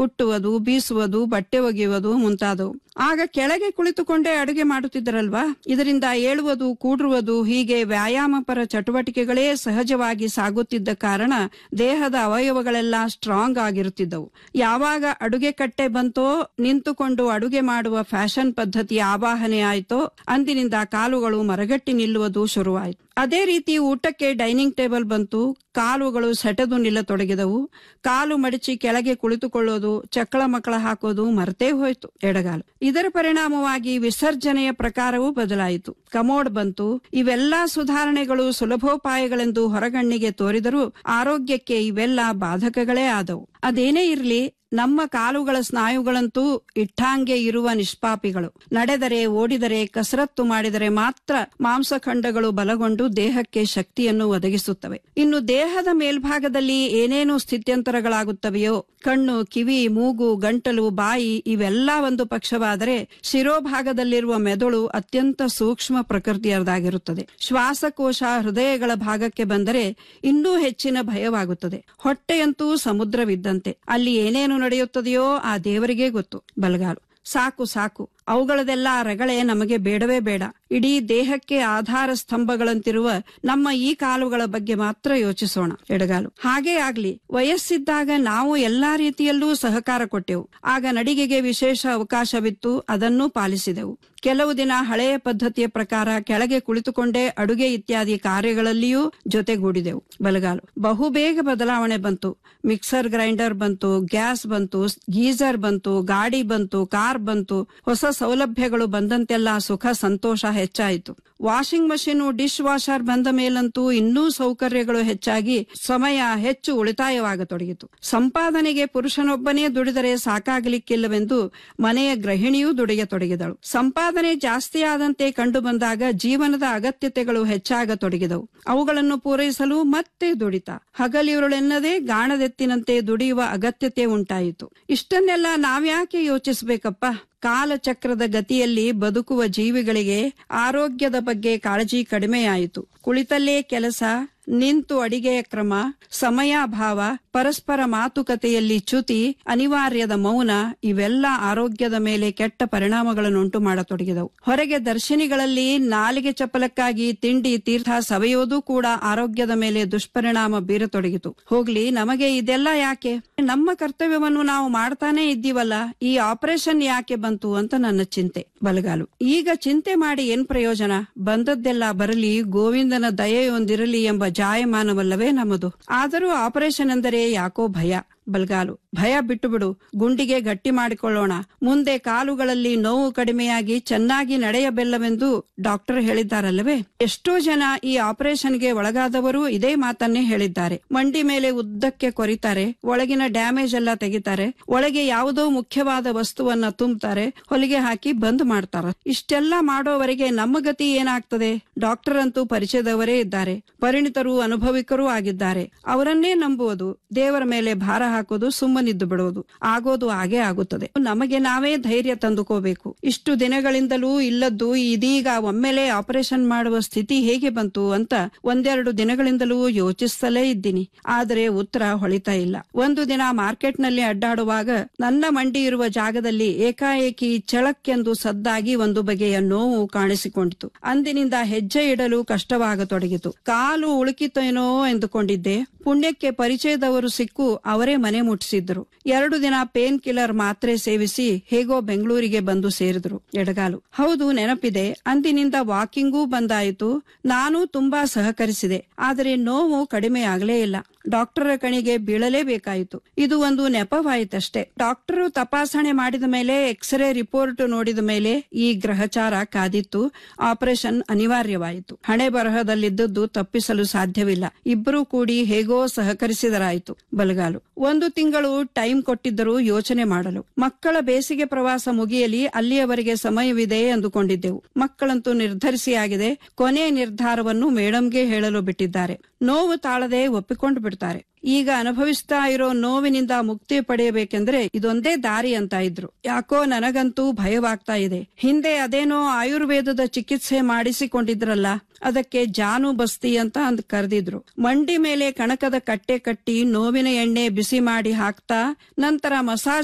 ಕುಟ್ಟುವುದು ಬೀಸುವುದು ಬಟ್ಟೆ ಒಗೆಯುವುದು ಮುಂತಾದವು ಆಗ ಕೆಳಗೆ ಕುಳಿತುಕೊಂಡೇ ಅಡುಗೆ ಮಾಡುತ್ತಿದ್ದರಲ್ವಾ ಇದರಿಂದ ಏಳುವುದು ಕೂಡುವುದು ಹೀಗೆ ವ್ಯಾಯಾಮಪರ ಚಟುವಟಿಕೆಗಳೇ ಸಹಜವಾಗಿ ಸಾಗುತ್ತಿದ್ದ ಕಾರಣ ದೇಹದ ಅವಯವಗಳೆಲ್ಲ ಸ್ಟ್ರಾಂಗ್ ಆಗಿರುತ್ತಿದ್ದವು ಯಾವಾಗ ಅಡುಗೆ ಕಟ್ಟೆ ಬಂತೋ ನಿಂತುಕೊಂಡು ಅಡುಗೆ ಮಾಡುವ ಫ್ಯಾಷನ್ ಪದ್ಧತಿ ಆವಾಹನೆ ಆಯಿತೋ ಅಂದಿನಿಂದ ಕಾಲುಗಳು ಮರಗಟ್ಟಿ ನಿಲ್ಲುವುದು ಶುರುವಾಯಿತು ಅದೇ ರೀತಿ ಊಟಕ್ಕೆ ಡೈನಿಂಗ್ ಟೇಬಲ್ ಬಂತು ಕಾಲುಗಳು ಸೆಟೆದು ನಿಲ್ಲತೊಡಗಿದವು ಕಾಲು ಮಡಚಿ ಕೆಳಗೆ ಕುಳಿತುಕೊಳ್ಳೋದು ಚಕ್ಕಳ ಮಕ್ಕಳ ಹಾಕೋದು ಮರ್ತೇ ಹೋಯ್ತು ಎಡಗಾಲು ಇದರ ಪರಿಣಾಮವಾಗಿ ವಿಸರ್ಜನೆಯ ಪ್ರಕಾರವೂ ಬದಲಾಯಿತು ಕಮೋಡ್ ಬಂತು ಇವೆಲ್ಲಾ ಸುಧಾರಣೆಗಳು ಸುಲಭೋಪಾಯಗಳೆಂದು ಹೊರಗಣ್ಣಿಗೆ ತೋರಿದರೂ ಆರೋಗ್ಯಕ್ಕೆ ಇವೆಲ್ಲ ಬಾಧಕಗಳೇ ಆದವು ಅದೇನೇ ಇರಲಿ ನಮ್ಮ ಕಾಲುಗಳ ಸ್ನಾಯುಗಳಂತೂ ಇಟ್ಟಾಂಗೆ ಇರುವ ನಿಷ್ಪಾಪಿಗಳು ನಡೆದರೆ ಓಡಿದರೆ ಕಸರತ್ತು ಮಾಡಿದರೆ ಮಾತ್ರ ಮಾಂಸಖಂಡಗಳು ಬಲಗೊಂಡು ದೇಹಕ್ಕೆ ಶಕ್ತಿಯನ್ನು ಒದಗಿಸುತ್ತವೆ ಇನ್ನು ದೇಹದ ಮೇಲ್ಭಾಗದಲ್ಲಿ ಏನೇನು ಸ್ಥಿತ್ಯಂತರಗಳಾಗುತ್ತವೆಯೋ ಕಣ್ಣು ಕಿವಿ ಮೂಗು ಗಂಟಲು ಬಾಯಿ ಇವೆಲ್ಲ ಒಂದು ಪಕ್ಷವಾದರೆ ಶಿರೋಭಾಗದಲ್ಲಿರುವ ಮೆದುಳು ಅತ್ಯಂತ ಸೂಕ್ಷ್ಮ ಪ್ರಕೃತಿಯದಾಗಿರುತ್ತದೆ ಶ್ವಾಸಕೋಶ ಹೃದಯಗಳ ಭಾಗಕ್ಕೆ ಬಂದರೆ ಇನ್ನೂ ಹೆಚ್ಚಿನ ಭಯವಾಗುತ್ತದೆ ಹೊಟ್ಟೆಯಂತೂ ಸಮುದ್ರವಿದ್ದಂತೆ ಅಲ್ಲಿ ಏನೇನು ನಡೆಯುತ್ತದೆಯೋ ಆ ದೇವರಿಗೇ ಗೊತ್ತು ಬಲಗಾಲು ಸಾಕು ಸಾಕು ಅವುಗಳದೆಲ್ಲ ರಗಳೆ ನಮಗೆ ಬೇಡವೇ ಬೇಡ ಇಡೀ ದೇಹಕ್ಕೆ ಆಧಾರ ಸ್ತಂಭಗಳಂತಿರುವ ನಮ್ಮ ಈ ಕಾಲುಗಳ ಬಗ್ಗೆ ಮಾತ್ರ ಯೋಚಿಸೋಣ ಎಡಗಾಲು ಹಾಗೇ ಆಗ್ಲಿ ವಯಸ್ಸಿದ್ದಾಗ ನಾವು ಎಲ್ಲಾ ರೀತಿಯಲ್ಲೂ ಸಹಕಾರ ಕೊಟ್ಟೆವು ಆಗ ನಡಿಗೆಗೆ ವಿಶೇಷ ಅವಕಾಶವಿತ್ತು ಅದನ್ನೂ ಪಾಲಿಸಿದೆವು ಕೆಲವು ದಿನ ಹಳೆಯ ಪದ್ಧತಿಯ ಪ್ರಕಾರ ಕೆಳಗೆ ಕುಳಿತುಕೊಂಡೇ ಅಡುಗೆ ಇತ್ಯಾದಿ ಕಾರ್ಯಗಳಲ್ಲಿಯೂ ಜೊತೆಗೂಡಿದೆವು ಬಲಗಾಲು ಬಹುಬೇಗ ಬದಲಾವಣೆ ಬಂತು ಮಿಕ್ಸರ್ ಗ್ರೈಂಡರ್ ಬಂತು ಗ್ಯಾಸ್ ಬಂತು ಗೀಸರ್ ಬಂತು ಗಾಡಿ ಬಂತು ಕಾರ್ ಬಂತು ಹೊಸ ಸೌಲಭ್ಯಗಳು ಬಂದಂತೆಲ್ಲ ಸುಖ ಸಂತೋಷ ಹೆಚ್ಚಾಯಿತು ವಾಷಿಂಗ್ ಮಷೀನು ಡಿಶ್ ವಾಷರ್ ಬಂದ ಮೇಲಂತೂ ಇನ್ನೂ ಸೌಕರ್ಯಗಳು ಹೆಚ್ಚಾಗಿ ಸಮಯ ಹೆಚ್ಚು ಉಳಿತಾಯವಾಗತೊಡಗಿತು ಸಂಪಾದನೆಗೆ ಪುರುಷನೊಬ್ಬನೇ ದುಡಿದರೆ ಸಾಕಾಗಲಿಕ್ಕಿಲ್ಲವೆಂದು ಮನೆಯ ಗೃಹಿಣಿಯೂ ದುಡಿಯತೊಡಗಿದಳು ಸಂಪಾದನೆ ಜಾಸ್ತಿಯಾದಂತೆ ಕಂಡು ಬಂದಾಗ ಜೀವನದ ಅಗತ್ಯತೆಗಳು ಹೆಚ್ಚಾಗತೊಡಗಿದವು ಅವುಗಳನ್ನು ಪೂರೈಸಲು ಮತ್ತೆ ದುಡಿತ ಹಗಲಿರುಳೆನ್ನದೇ ಗಾಣದೆತ್ತಿನಂತೆ ದುಡಿಯುವ ಅಗತ್ಯತೆ ಉಂಟಾಯಿತು ಇಷ್ಟನ್ನೆಲ್ಲ ನಾವ್ಯಾಕೆ ಯೋಚಿಸಬೇಕಪ್ಪ ಕಾಲಚಕ್ರದ ಗತಿಯಲ್ಲಿ ಬದುಕುವ ಜೀವಿಗಳಿಗೆ ಆರೋಗ್ಯದ ಬಗ್ಗೆ ಕಾಳಜಿ ಕಡಿಮೆಯಾಯಿತು ಕುಳಿತಲ್ಲೇ ಕೆಲಸ ನಿಂತು ಅಡಿಗೆಯ ಕ್ರಮ ಸಮಯಾಭಾವ ಪರಸ್ಪರ ಮಾತುಕತೆಯಲ್ಲಿ ಚ್ಯುತಿ ಅನಿವಾರ್ಯದ ಮೌನ ಇವೆಲ್ಲ ಆರೋಗ್ಯದ ಮೇಲೆ ಕೆಟ್ಟ ಪರಿಣಾಮಗಳನ್ನುಂಟು ಮಾಡತೊಡಗಿದವು ಹೊರಗೆ ದರ್ಶಿನಿಗಳಲ್ಲಿ ನಾಲಿಗೆ ಚಪಲಕ್ಕಾಗಿ ತಿಂಡಿ ತೀರ್ಥ ಸವೆಯೋದು ಕೂಡ ಆರೋಗ್ಯದ ಮೇಲೆ ದುಷ್ಪರಿಣಾಮ ಬೀರತೊಡಗಿತು ಹೋಗ್ಲಿ ನಮಗೆ ಇದೆಲ್ಲ ಯಾಕೆ ನಮ್ಮ ಕರ್ತವ್ಯವನ್ನು ನಾವು ಮಾಡ್ತಾನೆ ಇದ್ದೀವಲ್ಲ ಈ ಆಪರೇಷನ್ ಯಾಕೆ ಬಂತು ಅಂತ ನನ್ನ ಚಿಂತೆ ಬಲಗಾಲು ಈಗ ಚಿಂತೆ ಮಾಡಿ ಏನ್ ಪ್ರಯೋಜನ ಬಂದದ್ದೆಲ್ಲ ಬರಲಿ ಗೋವಿಂದನ ದಯೆಯೊಂದಿರಲಿ ಎಂಬ ಜಾಯಮಾನವಲ್ಲವೇ ನಮ್ಮದು ಆದರೂ ಆಪರೇಷನ್ ಅಂದರೆ ಯಾಕೋ ಭಯ ಬಲ್ಗಾಲು ಭಯ ಬಿಟ್ಟು ಬಿಡು ಗುಂಡಿಗೆ ಗಟ್ಟಿ ಮಾಡಿಕೊಳ್ಳೋಣ ಮುಂದೆ ಕಾಲುಗಳಲ್ಲಿ ನೋವು ಕಡಿಮೆಯಾಗಿ ಚೆನ್ನಾಗಿ ನಡೆಯಬೆಲ್ಲವೆಂದು ಡಾಕ್ಟರ್ ಹೇಳಿದ್ದಾರಲ್ಲವೇ ಎಷ್ಟೋ ಜನ ಈ ಆಪರೇಷನ್ಗೆ ಒಳಗಾದವರು ಇದೇ ಮಾತನ್ನೇ ಹೇಳಿದ್ದಾರೆ ಮಂಡಿ ಮೇಲೆ ಉದ್ದಕ್ಕೆ ಕೊರಿತಾರೆ ಒಳಗಿನ ಡ್ಯಾಮೇಜ್ ಎಲ್ಲ ತೆಗಿತಾರೆ ಒಳಗೆ ಯಾವುದೋ ಮುಖ್ಯವಾದ ವಸ್ತುವನ್ನ ತುಂಬುತ್ತಾರೆ ಹೊಲಿಗೆ ಹಾಕಿ ಬಂದ್ ಮಾಡ್ತಾರ ಇಷ್ಟೆಲ್ಲ ಮಾಡೋವರೆಗೆ ನಮ್ಮ ಗತಿ ಏನಾಗ್ತದೆ ಡಾಕ್ಟರ್ ಅಂತೂ ಪರಿಚಯದವರೇ ಇದ್ದಾರೆ ಪರಿಣಿತರು ಅನುಭವಿಕರೂ ಆಗಿದ್ದಾರೆ ಅವರನ್ನೇ ನಂಬುವುದು ದೇವರ ಮೇಲೆ ಭಾರ ಹಾಕೋದು ಸುಮ್ಮನಿದ್ದು ಬಿಡೋದು ಆಗೋದು ಹಾಗೆ ಆಗುತ್ತದೆ ನಮಗೆ ನಾವೇ ಧೈರ್ಯ ತಂದುಕೋಬೇಕು ಇಷ್ಟು ದಿನಗಳಿಂದಲೂ ಇಲ್ಲದ್ದು ಇದೀಗ ಒಮ್ಮೆಲೆ ಆಪರೇಷನ್ ಮಾಡುವ ಸ್ಥಿತಿ ಹೇಗೆ ಬಂತು ಅಂತ ಒಂದೆರಡು ದಿನಗಳಿಂದಲೂ ಯೋಚಿಸ್ತಲೇ ಇದ್ದೀನಿ ಆದರೆ ಉತ್ತರ ಹೊಳಿತಾ ಇಲ್ಲ ಒಂದು ದಿನ ಮಾರ್ಕೆಟ್ ನಲ್ಲಿ ಅಡ್ಡಾಡುವಾಗ ನನ್ನ ಮಂಡಿ ಇರುವ ಜಾಗದಲ್ಲಿ ಏಕಾಏಕಿ ಚಳಕ್ಕೆಂದು ಸದ್ದಾಗಿ ಒಂದು ಬಗೆಯ ನೋವು ಕಾಣಿಸಿಕೊಂಡಿತು ಅಂದಿನಿಂದ ಹೆಜ್ಜೆ ಇಡಲು ಕಷ್ಟವಾಗತೊಡಗಿತು ಕಾಲು ಉಳುಕಿತೇನೋ ಎಂದುಕೊಂಡಿದ್ದೆ ಪುಣ್ಯಕ್ಕೆ ಪರಿಚಯದವರು ಸಿಕ್ಕು ಅವರೇ ಮನೆ ಮುಟ್ಟಿಸಿದ್ರು ಎರಡು ದಿನ ಪೇನ್ ಕಿಲ್ಲರ್ ಮಾತ್ರೆ ಸೇವಿಸಿ ಹೇಗೋ ಬೆಂಗಳೂರಿಗೆ ಬಂದು ಸೇರಿದ್ರು ಎಡಗಾಲು ಹೌದು ನೆನಪಿದೆ ಅಂದಿನಿಂದ ವಾಕಿಂಗೂ ಬಂದಾಯಿತು ನಾನು ತುಂಬಾ ಸಹಕರಿಸಿದೆ ಆದರೆ ನೋವು ಕಡಿಮೆ ಆಗಲೇ ಇಲ್ಲ ಡಾಕ್ಟರ ಕಣಿಗೆ ಬೀಳಲೇಬೇಕಾಯಿತು ಇದು ಒಂದು ನೆಪವಾಯಿತಷ್ಟೇ ಡಾಕ್ಟರು ತಪಾಸಣೆ ಮಾಡಿದ ಮೇಲೆ ಎಕ್ಸ್ರೇ ರಿಪೋರ್ಟ್ ನೋಡಿದ ಮೇಲೆ ಈ ಗ್ರಹಚಾರ ಕಾದಿತ್ತು ಆಪರೇಷನ್ ಅನಿವಾರ್ಯವಾಯಿತು ಹಣೆ ಬರಹದಲ್ಲಿದ್ದದ್ದು ತಪ್ಪಿಸಲು ಸಾಧ್ಯವಿಲ್ಲ ಇಬ್ಬರೂ ಕೂಡಿ ಹೇಗೋ ಸಹಕರಿಸಿದರಾಯಿತು ಬಲಗಾಲು ಒಂದು ತಿಂಗಳು ಟೈಮ್ ಕೊಟ್ಟಿದ್ದರೂ ಯೋಚನೆ ಮಾಡಲು ಮಕ್ಕಳ ಬೇಸಿಗೆ ಪ್ರವಾಸ ಮುಗಿಯಲಿ ಅಲ್ಲಿಯವರೆಗೆ ಸಮಯವಿದೆ ಎಂದುಕೊಂಡಿದ್ದೆವು ಮಕ್ಕಳಂತೂ ನಿರ್ಧರಿಸಿ ಆಗಿದೆ ಕೊನೆ ನಿರ್ಧಾರವನ್ನು ಮೇಡಂಗೆ ಹೇಳಲು ಬಿಟ್ಟಿದ್ದಾರೆ ನೋವು ತಾಳದೆ ಒಪ್ಪಿಕೊಂಡು ಬಿಡ್ತಾರೆ ಈಗ ಅನುಭವಿಸ್ತಾ ಇರೋ ನೋವಿನಿಂದ ಮುಕ್ತಿ ಪಡೆಯಬೇಕೆಂದ್ರೆ ಇದೊಂದೇ ದಾರಿ ಅಂತ ಇದ್ರು ಯಾಕೋ ನನಗಂತೂ ಭಯವಾಗ್ತಾ ಇದೆ ಹಿಂದೆ ಅದೇನೋ ಆಯುರ್ವೇದದ ಚಿಕಿತ್ಸೆ ಮಾಡಿಸಿಕೊಂಡಿದ್ರಲ್ಲ ಅದಕ್ಕೆ ಜಾನು ಬಸ್ತಿ ಅಂತ ಅಂದ್ ಕರೆದಿದ್ರು ಮಂಡಿ ಮೇಲೆ ಕಣಕದ ಕಟ್ಟೆ ಕಟ್ಟಿ ನೋವಿನ ಎಣ್ಣೆ ಬಿಸಿ ಮಾಡಿ ಹಾಕ್ತಾ ನಂತರ ಮಸಾಜ್